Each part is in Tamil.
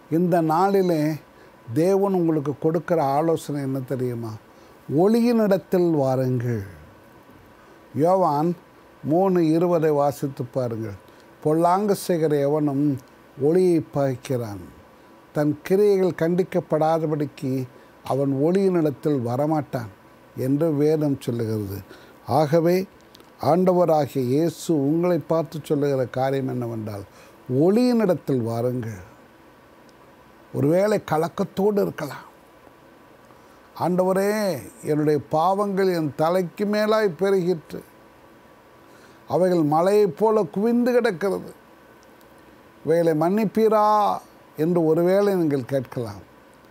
இந்த நாளிலே தேவன் உங்களுக்கு கொடுக்கிற ஆலோசனை என்ன தெரியுமா ஒளியினிடத்தில் வாருங்கள் யோவான் மூணு இருபதை வாசித்து பாருங்கள் பொல்லாங்கு செய்கிற எவனும் ஒளியை பாய்க்கிறான் தன் கிரியைகள் கண்டிக்கப்படாதபடிக்கு அவன் ஒளியினிடத்தில் வரமாட்டான் என்று வேதம் சொல்லுகிறது ஆகவே ஆண்டவராகிய இயேசு உங்களை பார்த்து சொல்லுகிற காரியம் என்னவென்றால் ஒளியினிடத்தில் வாருங்கள் ஒருவேளை கலக்கத்தோடு இருக்கலாம் ஆண்டவரே என்னுடைய பாவங்கள் என் தலைக்கு மேலாய் பெருகிற்று அவைகள் மலையைப் போல குவிந்து கிடக்கிறது இவைகளை மன்னிப்பீரா என்று ஒருவேளை நீங்கள் கேட்கலாம்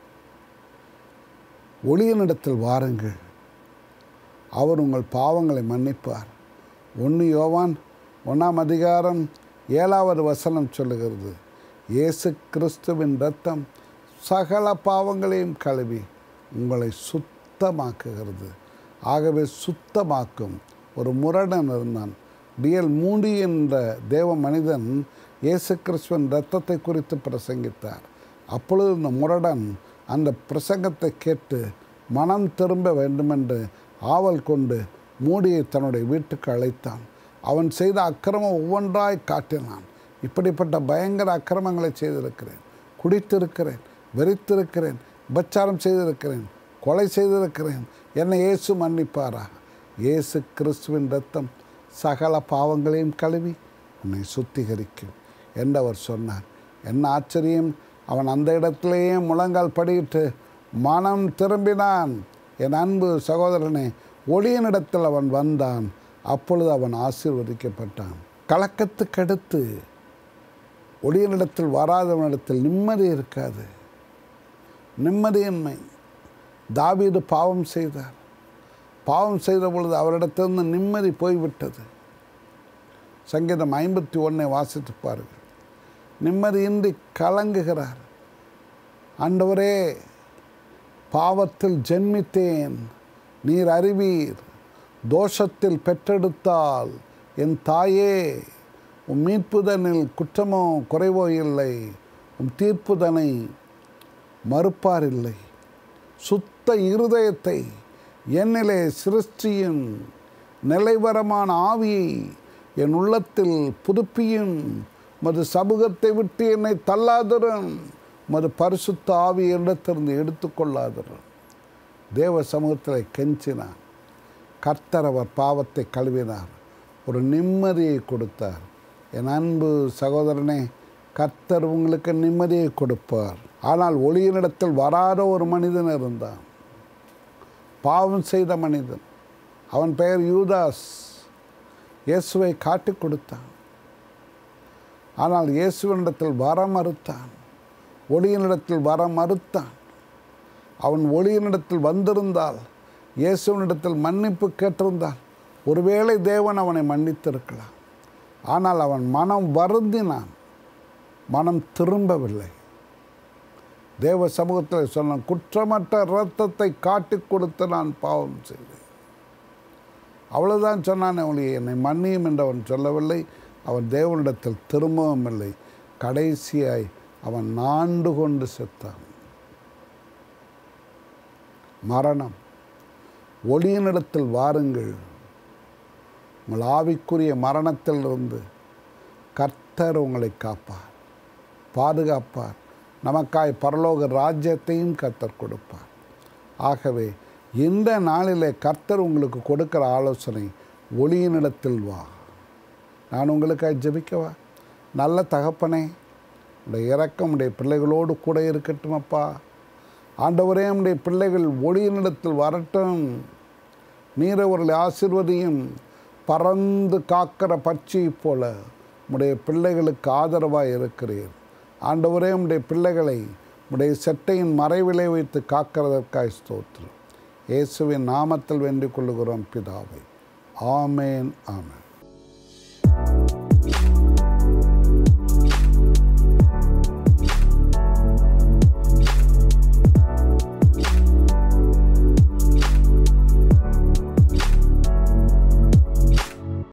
ஒளியனிடத்தில் வாருங்கள் அவர் உங்கள் பாவங்களை மன்னிப்பார் ஒன்று யோவான் ஒன்றாம் அதிகாரம் ஏழாவது வசனம் சொல்லுகிறது இயேசு கிறிஸ்துவின் இரத்தம் சகல பாவங்களையும் கழுவி உங்களை சுத்தமாக்குகிறது ஆகவே சுத்தமாக்கும் ஒரு முரடன் இருந்தான் டிஎல் மூடி என்ற தேவ மனிதன் இயேசு கிறிஸ்துவின் இரத்தத்தை குறித்து பிரசங்கித்தார் அப்பொழுது இந்த முரடன் அந்த பிரசங்கத்தை கேட்டு மனம் திரும்ப வேண்டுமென்று ஆவல் கொண்டு மூடியை தன்னுடைய வீட்டுக்கு அழைத்தான் அவன் செய்த அக்கிரமம் ஒவ்வொன்றாய் காட்டினான் இப்படிப்பட்ட பயங்கர அக்கிரமங்களை செய்திருக்கிறேன் குடித்திருக்கிறேன் வெறித்திருக்கிறேன் உபச்சாரம் செய்திருக்கிறேன் கொலை செய்திருக்கிறேன் என்னை இயேசு மன்னிப்பாரா இயேசு கிறிஸ்துவின் ரத்தம் சகல பாவங்களையும் கழுவி உன்னை சுத்திகரிக்கும் என்று அவர் சொன்னார் என்ன ஆச்சரியம் அவன் அந்த இடத்திலேயே முழங்கால் படியிட்டு மனம் திரும்பினான் என் அன்பு சகோதரனே ஒளியனிடத்தில் அவன் வந்தான் அப்பொழுது அவன் ஆசீர்வதிக்கப்பட்டான் கலக்கத்துக்கடுத்து ஒளியனிடத்தில் வராதவனிடத்தில் நிம்மதி இருக்காது நிம்மதியின்மை தாவீது பாவம் செய்தார் பாவம் செய்த பொழுது அவரிடத்திலிருந்து நிம்மதி போய்விட்டது சங்கீதம் ஐம்பத்தி ஒன்றை வாசித்து பாருங்கள் நிம்மதியின்றி கலங்குகிறார் ஆண்டவரே பாவத்தில் ஜென்மித்தேன் நீர் அறிவீர் தோஷத்தில் பெற்றெடுத்தால் என் தாயே உம் மீட்புதனில் குற்றமோ குறைவோ இல்லை உம் தீர்ப்புதனை மறுப்பார் இல்லை சுத்த இருதயத்தை என்னிலே சிருஷ்டியின் நிலைவரமான ஆவியை என் உள்ளத்தில் புதுப்பியும் மது சமூகத்தை விட்டு என்னை தள்ளாதிரும் மது பரிசுத்த ஆவி இடத்திலிருந்து எடுத்துக்கொள்ளாதிரும் தேவ சமூகத்தில் கெஞ்சினார் கர்த்தர் அவர் பாவத்தை கழுவினார் ஒரு நிம்மதியை கொடுத்தார் என் அன்பு சகோதரனே கர்த்தர் உங்களுக்கு நிம்மதியை கொடுப்பார் ஆனால் ஒளியினிடத்தில் வராத ஒரு மனிதன் இருந்தான் பாவம் செய்த மனிதன் அவன் பெயர் யூதாஸ் இயேசுவை காட்டிக் கொடுத்தான் ஆனால் இயேசுவனிடத்தில் வர மறுத்தான் ஒளியினிடத்தில் வர மறுத்தான் அவன் ஒளியினிடத்தில் வந்திருந்தால் இயேசுவனிடத்தில் மன்னிப்பு கேட்டிருந்தால் ஒருவேளை தேவன் அவனை மன்னித்திருக்கலாம் ஆனால் அவன் மனம் வருந்தினான் மனம் திரும்பவில்லை தேவ சமூகத்தில் சொன்ன குற்றமற்ற இரத்தத்தை காட்டிக் கொடுத்து நான் பாவம் செய்தேன் அவ்வளவுதான் சொன்னான் அவளை என்னை மன்னியும் என்று அவன் சொல்லவில்லை அவன் தேவனிடத்தில் திரும்பவும் இல்லை கடைசியாய் அவன் நாண்டு கொண்டு செத்தான் மரணம் ஒளியினிடத்தில் வாருங்கள் உங்கள் ஆவிக்குரிய மரணத்திலிருந்து கர்த்தர் உங்களை காப்பார் பாதுகாப்பார் நமக்காய் பரலோக ராஜ்யத்தையும் கர்த்தர் கொடுப்பார் ஆகவே இந்த நாளிலே கர்த்தர் உங்களுக்கு கொடுக்கிற ஆலோசனை ஒளியினிடத்தில் வா நான் உங்களுக்காக ஜெபிக்கவா நல்ல தகப்பனே உடைய இறக்கம் உடைய பிள்ளைகளோடு கூட இருக்கட்டும் அப்பா ஆண்டவரே உடைய பிள்ளைகள் ஒளியினிடத்தில் வரட்டும் நீர் அவர்களை ஆசிர்வதியும் பறந்து காக்கிற பட்சியைப் போல உடைய பிள்ளைகளுக்கு ஆதரவாக இருக்கிறீர் ஆண்டவரே உடைய பிள்ளைகளை உடைய செட்டையின் மறைவிலை வைத்து காக்கிறதற்காய் ஸ்தோத்திரம் இயேசுவின் நாமத்தில் வேண்டிக் கொள்ளுகிறோம் பிதாவை ஆமேன் ஆமேன்